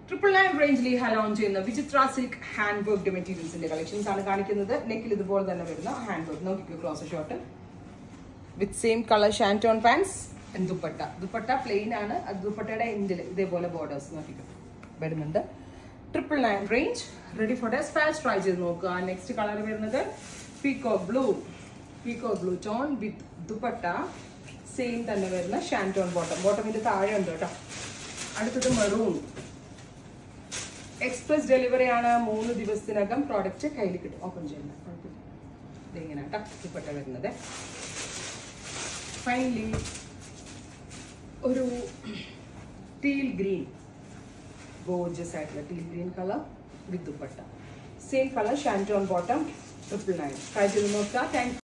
triple nine റേഞ്ചിൽ ഈ ഹലോൺ ചെയ്യുന്ന വിചിത്ര സിൽക്ക് ഹാൻഡ് വർക്ക്ഡ് മെറ്റീരിയൽസിന്റെ കളക്ഷൻസ് ആണ് കാണിക്കുന്നത് നെക്കിൽ ഇതുപോലെ തന്നെ വരുന്ന ഹാൻഡ് വർക്ക് നോക്കിക്കോ close shot with same colour shantoon pants dupatta dupatta plain ആണ് അത് ദുപ്പട്ടയുടെ എൻഡിൽ ഇതേപോലെ ബോർഡേഴ്സ് നോക്കിക്കോ വരുന്നുണ്ട് triple nine range ready for ഡെസ് ഫാസ്റ്റ് ട്രൈ ചെയ്ത് നോക്കുക നെക്സ്റ്റ് കളർ വരുന്നത് peacock blue peacock blue tone with dupatta same തന്നെ വരുന്ന ഷാൻറ്റോൺ ബോട്ടം ബോട്ടമിന്റെ താഴെ ഉണ്ട് കേട്ടോ അടുത്തത് മെറൂൺ എക്സ്പ്രസ് ഡെലിവറി ആണ് മൂന്ന് ദിവസത്തിനകം പ്രോഡക്റ്റ് കയ്യിൽ കിട്ടും ഓപ്പൺ ചെയ്യുന്നത് കുഴപ്പമില്ല ഇതിങ്ങനെ കേട്ടോ ദുപ്പട്ട വരുന്നത് ഫൈനലി ഒരു ടീൽ ഗ്രീൻ ഗോർജസ് ആയിട്ടുള്ള teal green colour with dupatta same colour shantoon bottom triple nine try ചെയ്ത് നോക്കുക താങ്ക്